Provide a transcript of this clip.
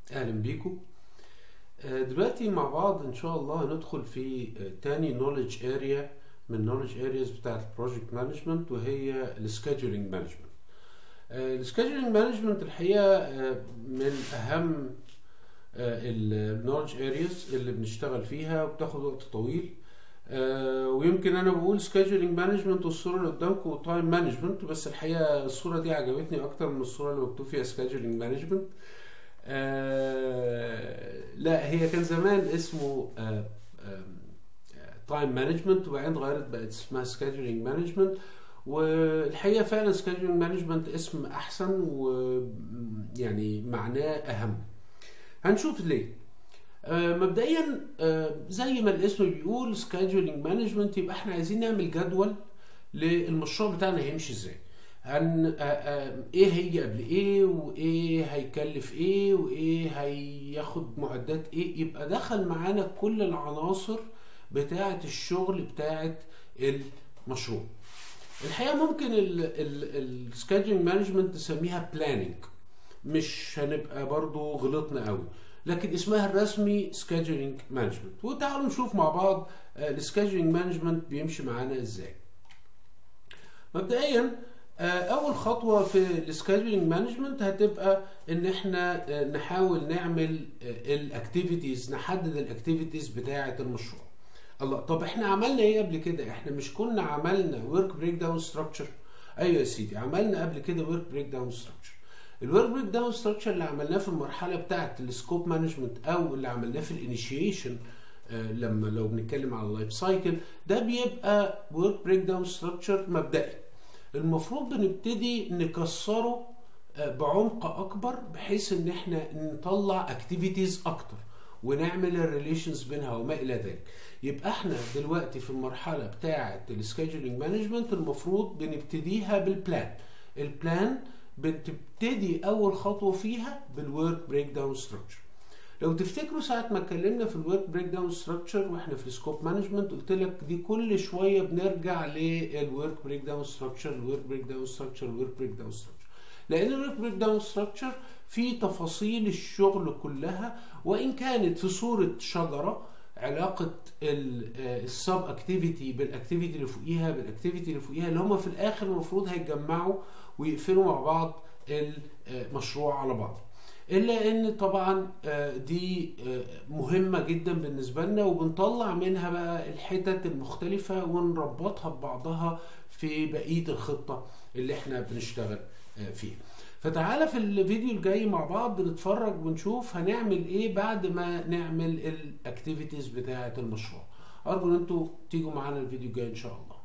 اهلا بيكم آه، دلوقتي مع بعض ان شاء الله هندخل في آه، تاني نولج اريا من نولج ارياز بتاعت البروجكت مانجمنت وهي السكادجولينج مانجمنت السكادجولينج مانجمنت الحقيقه آه، من اهم النولج ارياز اللي بنشتغل فيها وبتاخد وقت طويل آه، ويمكن انا بقول سكادجولينج مانجمنت والصوره اللي قدامكم تايم مانجمنت بس الحقيقه الصوره دي عجبتني اكتر من الصوره اللي مكتوب فيها سكادجولينج مانجمنت لا هي كان زمان اسمه تايم مانجمنت وبعدين اتغيرت بقت اسمها سكادجولينج مانجمنت والحقيقه فعلا سكادجولينج مانجمنت اسم احسن ويعني معناه اهم هنشوف ليه آه، مبدئيا آه، زي ما الاسم بيقول سكادجولينج مانجمنت يبقى احنا عايزين نعمل جدول للمشروع بتاعنا هيمشي ازاي هن آه، ايه هيجي قبل ايه وايه هيكلف ايه وايه هياخد معدات ايه يبقى دخل معانا كل العناصر بتاعه الشغل بتاعه المشروع الحقيقه ممكن السكادجولينج مانجمنت نسميها بلاننج مش هنبقى برضو غلطنا قوي لكن اسمها الرسمي سكادجولينج مانجمنت وتعالوا نشوف مع بعض السكادجولينج مانجمنت بيمشي معانا ازاي مبدئيا اول خطوه في السكادجولينج مانجمنت هتبقى ان احنا نحاول نعمل الاكتيفيتيز نحدد الاكتيفيتيز بتاعه المشروع الله طب احنا عملنا ايه قبل كده احنا مش كنا عملنا ورك بريك داون ستراكشر ايوه يا سيدي عملنا قبل كده ورك بريك داون ستراكشر الورك بريك داون ستراكشر اللي عملناه في المرحله بتاعه السكوب مانجمنت او اللي عملناه في الانيشيشن لما لو بنتكلم على اللايف سايكل ده بيبقى ورك بريك داون ستراكشر مبدئي المفروض بنبتدي نكسره بعمق اكبر بحيث ان احنا نطلع اكتيفيتيز اكتر ونعمل الريليشنز بينها وما الى ذلك يبقى احنا دلوقتي في المرحله بتاعه السكيدجولينج مانجمنت المفروض بنبتديها بالبلان البلان بتبتدي اول خطوه فيها بالورك بريك داون ستراكشر لو تفتكروا ساعه ما اتكلمنا في الورك بريك داون ستراكشر واحنا في السكوب مانجمنت قلت لك دي كل شويه بنرجع للورك بريك داون ستراكشر الورك بريك داون ستراكشر الورك بريك داون ستراكشر لان الورك بريك داون ستراكشر في تفاصيل الشغل كلها وان كانت في صوره شجره علاقه السب اكتيفيتي بالاكتيفيتي اللي فوقيها بالاكتيفيتي اللي فوقيها اللي هم في الاخر المفروض هيتجمعوا ويقفلوا مع بعض المشروع على بعض الا ان طبعا دي مهمه جدا بالنسبه لنا وبنطلع منها بقى الحتت المختلفه ونربطها ببعضها في بقيه الخطه اللي احنا بنشتغل فيها فتعالى في الفيديو الجاي مع بعض نتفرج ونشوف هنعمل ايه بعد ما نعمل الاكتيفيتيز بتاعه المشروع ارجو ان انتوا تيجوا معانا الفيديو الجاي ان شاء الله